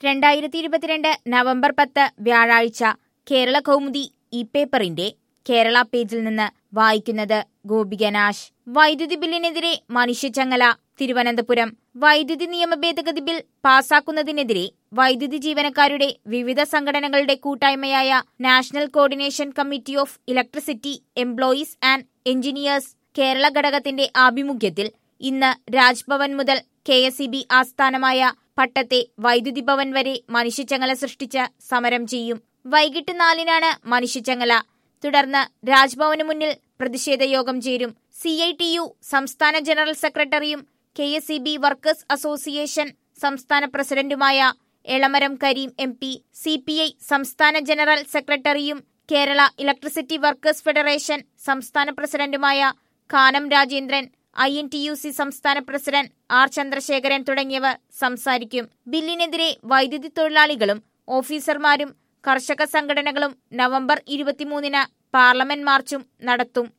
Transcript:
രണ്ടായിരത്തി ഇരുപത്തിരണ്ട് നവംബർ പത്ത് വ്യാഴാഴ്ച കേരള കൗമുദി ഇ പേപ്പറിന്റെ കേരള പേജിൽ നിന്ന് വായിക്കുന്നത് ഗോപിക നാശ് വൈദ്യുതി ബില്ലിനെതിരെ മനുഷ്യച്ചങ്ങല തിരുവനന്തപുരം വൈദ്യുതി നിയമ ഭേദഗതി ബിൽ പാസാക്കുന്നതിനെതിരെ വൈദ്യുതി ജീവനക്കാരുടെ വിവിധ സംഘടനകളുടെ കൂട്ടായ്മയായ national coordination committee of electricity employees and engineers Kerala ഘടകത്തിന്റെ ആഭിമുഖ്യത്തിൽ ഇന്ന് രാജ്ഭവൻ മുതൽ കെ എസ് ഇ ബി ആസ്ഥാനമായ പട്ടത്തെ വൈദ്യുതി ഭവൻ വരെ മനുഷ്യച്ചങ്ങല സൃഷ്ടിച്ച് സമരം ചെയ്യും വൈകിട്ട് നാലിനാണ് മനുഷ്യച്ചങ്ങല തുടർന്ന് രാജ്ഭവന് മുന്നിൽ പ്രതിഷേധ യോഗം ചേരും സി ഐ ടി യു സംസ്ഥാന ജനറൽ സെക്രട്ടറിയും K S E B workers association സംസ്ഥാന പ്രസിഡന്റുമായ Elamaram Kareem M P C P I സംസ്ഥാന ജനറൽ സെക്രട്ടറിയും കേരള ഇലക്ട്രിസിറ്റി വർക്കേഴ്സ് ഫെഡറേഷൻ സംസ്ഥാന പ്രസിഡന്റുമായ Kanam Rajendran I N T U C സംസ്ഥാന പ്രസിഡന്റ് ആർ ചന്ദ്രശേഖരൻ തുടങ്ങിയവർ സംസാരിക്കും ബില്ലിനെതിരെ വൈദ്യുതി തൊഴിലാളികളും ഓഫീസർമാരും കർഷക സംഘടനകളും നവംബർ ഇരുപത്തിമൂന്നിന് പാർലമെന്റ് മാർച്ചും നടത്തും